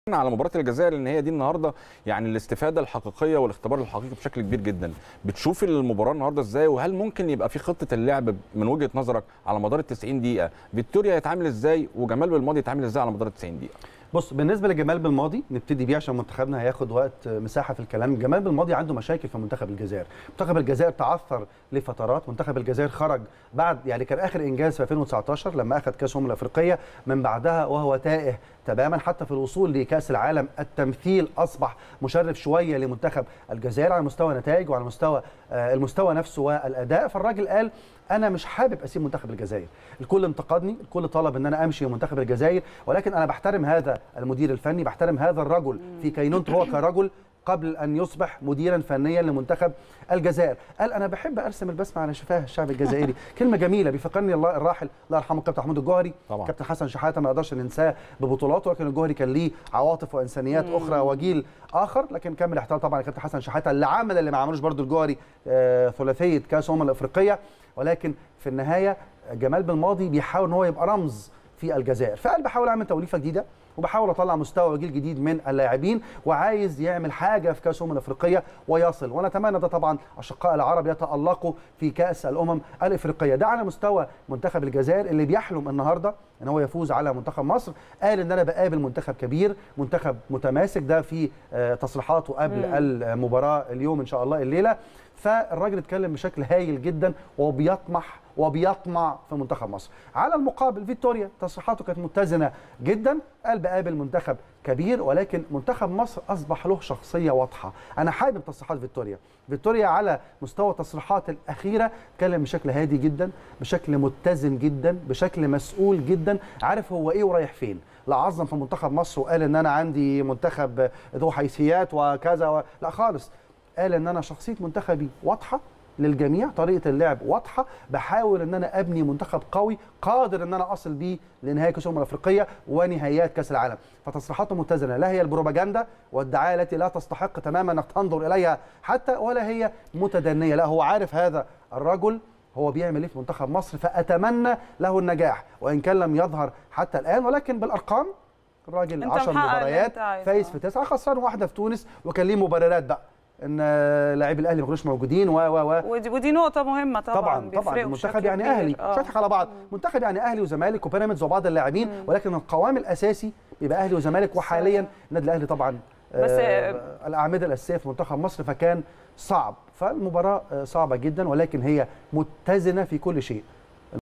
على مباراه الجزائر لان هي دي النهارده يعني الاستفاده الحقيقيه والاختبار الحقيقي بشكل كبير جدا بتشوف المباراه النهارده ازاي وهل ممكن يبقى في خطه اللعب من وجهه نظرك على مدار ال 90 دقيقه فيكتوريا يتعامل ازاي وجمال بالماضي يتعامل ازاي على مدار ال 90 دقيقه بص بالنسبه لجمال بالماضي نبتدي بيه عشان منتخبنا هياخد وقت مساحه في الكلام جمال بالماضي عنده مشاكل في منتخب الجزائر منتخب الجزائر تعثر لفترات منتخب الجزائر خرج بعد يعني كان اخر انجاز في 2019 لما اخذ كاس الامم الافريقيه من بعدها وهو تائه تماما حتى في الوصول لكاس العالم التمثيل اصبح مشرف شويه لمنتخب الجزائر على مستوى نتائج وعلى مستوى المستوى نفسه والاداء فالراجل قال انا مش حابب اسيب منتخب الجزائر الكل انتقدني الكل طلب ان انا امشي من منتخب الجزائر ولكن انا بحترم هذا المدير الفني بحترم هذا الرجل في كينونته هو كرجل قبل ان يصبح مديرا فنيا لمنتخب الجزائر قال انا بحب ارسم البسمه على شفاه الشعب الجزائري كلمه جميله بيفكرني الله الراحل الله يرحمه كابتن محمود الجوهري طبعا. كابتن حسن شحاته ما نقدرش ننساه ببطولاته ولكن الجوهري كان ليه عواطف وانسانيات مم. اخرى وجيل اخر لكن كمل احترام طبعا كابتن حسن شحاته اللي عمل اللي ما عملوش برده الجوهري آه ثلاثيه كاس الامم الافريقيه ولكن في النهايه جمال بالماضي بيحاول ان هو يبقى رمز في الجزائر فقال بحاول اعمل توليفه جديده وبحاول اطلع مستوى وجيل جديد من اللاعبين وعايز يعمل حاجه في كاس الامم الافريقيه ويصل ونتمنى ده طبعا اشقاء العرب يتالقوا في كاس الامم الافريقيه ده على مستوى منتخب الجزائر اللي بيحلم النهارده ان هو يفوز على منتخب مصر قال ان انا بقابل منتخب كبير منتخب متماسك ده في آه، تصريحاته قبل مم. المباراه اليوم ان شاء الله الليله فالراجل اتكلم بشكل هايل جدا وبيطمح وبيطمع في منتخب مصر على المقابل فيكتوريا تصريحاته كانت متزنه جدا قال بقابل منتخب كبير ولكن منتخب مصر اصبح له شخصيه واضحه انا حابب تصريحات فيكتوريا فيكتوريا على مستوى التصريحات الاخيره اتكلم بشكل هادي جدا بشكل متزن جدا بشكل مسؤول جدا عارف هو ايه ورايح فين لا عظم في منتخب مصر وقال ان انا عندي منتخب ذو حيثيات وكذا و... لا خالص قال ان انا شخصيه منتخبي واضحه للجميع طريقه اللعب واضحه بحاول ان انا ابني منتخب قوي قادر ان انا اصل بيه لنهائي كاس الامم الافريقيه ونهائيات كاس العالم فتصريحاته متزنه لا هي البروباجندا والدعايه التي لا تستحق تماما انك تنظر اليها حتى ولا هي متدنيه لا هو عارف هذا الرجل هو بيعمل ايه في منتخب مصر فاتمنى له النجاح وان كان لم يظهر حتى الان ولكن بالارقام الراجل أنت 10 محقق اللي مباريات أنت عايزه. فايز في تسعه خسران واحده في تونس وكان ليه مبررات بقى ان لاعبي الاهلي ما كانوش موجودين و و و ودي, ودي نقطة مهمة طبعا طبعا طبعا بيفرقوا المنتخب بشكل يعني كبير. اهلي آه. مش هنضحك على بعض منتخب يعني اهلي وزمالك وبيراميدز وبعض اللاعبين ولكن القوام الاساسي بيبقى اهلي وزمالك وحاليا النادي الاهلي طبعا بس- آه الاعمده الاساسيه في منتخب مصر فكان صعب فالمباراه آه، صعبه جدا ولكن هي متزنه في كل شيء